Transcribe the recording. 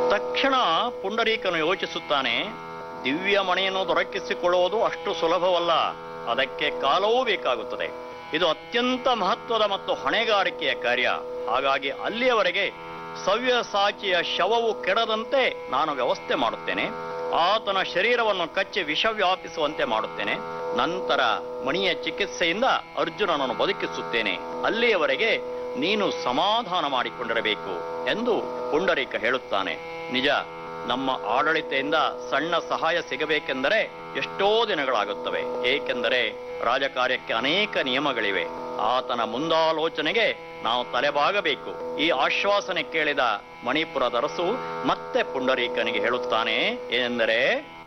ತಕ್ಷಣ ಪುಂಡರೀಕನು ಯೋಚಿಸುತ್ತಾನೆ ದಿವ್ಯ ಮಣಿಯನ್ನು ದೊರಕಿಸಿಕೊಳ್ಳುವುದು ಅಷ್ಟು ಸುಲಭವಲ್ಲ ಅದಕ್ಕೆ ಕಾಲವೂ ಬೇಕಾಗುತ್ತದೆ ಇದು ಅತ್ಯಂತ ಮಹತ್ವದ ಮತ್ತು ಹೊಣೆಗಾರಿಕೆಯ ಕಾರ್ಯ ಹಾಗಾಗಿ ಅಲ್ಲಿಯವರೆಗೆ ಸವ್ಯಸಾಚಿಯ ಶವವು ಕೆಡದಂತೆ ನಾನು ವ್ಯವಸ್ಥೆ ಮಾಡುತ್ತೇನೆ ಆತನ ಶರೀರವನ್ನು ಕಚ್ಚಿ ವಿಷ ವ್ಯಾಪಿಸುವಂತೆ ಮಾಡುತ್ತೇನೆ ನಂತರ ಮಣಿಯ ಚಿಕಿತ್ಸೆಯಿಂದ ಅರ್ಜುನನನ್ನು ಬದುಕಿಸುತ್ತೇನೆ ಅಲ್ಲಿಯವರೆಗೆ ನೀನು ಸಮಾಧಾನ ಮಾಡಿಕೊಂಡಿರಬೇಕು ಎಂದು ಪುಂಡರೀಕ ಹೇಳುತ್ತಾನೆ ನಿಜ ನಮ್ಮ ಆಡಳಿತೆಯಿಂದ ಸಣ್ಣ ಸಹಾಯ ಸಿಗಬೇಕೆಂದರೆ ಎಷ್ಟೋ ದಿನಗಳಾಗುತ್ತವೆ ಏಕೆಂದರೆ ರಾಜಕಾರ್ಯಕ್ಕೆ ಅನೇಕ ನಿಯಮಗಳಿವೆ ಆತನ ಮುಂದಾಲೋಚನೆಗೆ ನಾವು ತಲೆಬಾಗಬೇಕು ಈ ಆಶ್ವಾಸನೆ ಕೇಳಿದ ಮಣಿಪುರದ ಅರಸು ಮತ್ತೆ ಪುಂಡರೀಕನಿಗೆ ಹೇಳುತ್ತಾನೆ ಏನೆಂದರೆ